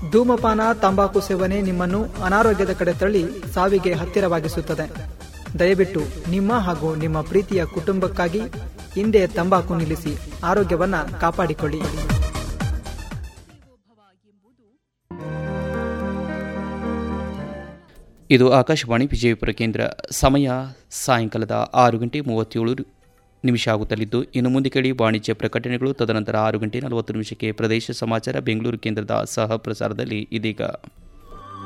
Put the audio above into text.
ಧೂಮಪಾನ ತಂಬಾಕು ಸೇವನೆ ನಿಮ್ಮನ್ನು ಅನಾರೋಗ್ಯದ ಕಡೆ ತಳ್ಳಿ ಸಾವಿಗೆ ಹತ್ತಿರವಾಗಿಸುತ್ತದೆ ದಯವಿಟ್ಟು ನಿಮ್ಮ ಹಾಗೂ ನಿಮ್ಮ ಪ್ರೀತಿಯ ಕುಟುಂಬಕ್ಕಾಗಿ ಹಿಂದೆ ತಂಬಾಕು ನಿಲ್ಲಿಸಿ ಆರೋಗ್ಯವನ್ನ ಕಾಪಾಡಿಕೊಳ್ಳಿ ಇದು ಆಕಾಶವಾಣಿ ವಿಜಯಪುರ ಕೇಂದ್ರ ಸಮಯ ಸಾಯಂಕಾಲದ ಆರು ಗಂಟೆ ಮೂವತ್ತೇಳು ನಿಮಿಷ ಆಗುತ್ತಲಿದ್ದು ಇನ್ನು ಮುಂದೆ ಕೇಳಿ ವಾಣಿಜ್ಯ ಪ್ರಕಟಣೆಗಳು ತದನಂತರ ಆರು ಗಂಟೆ ನಲವತ್ತು ನಿಮಿಷಕ್ಕೆ ಪ್ರದೇಶ ಸಮಾಚಾರ ಬೆಂಗಳೂರು ಕೇಂದ್ರದ ಸಹ ಪ್ರಸಾರದಲ್ಲಿ ಇದೀಗ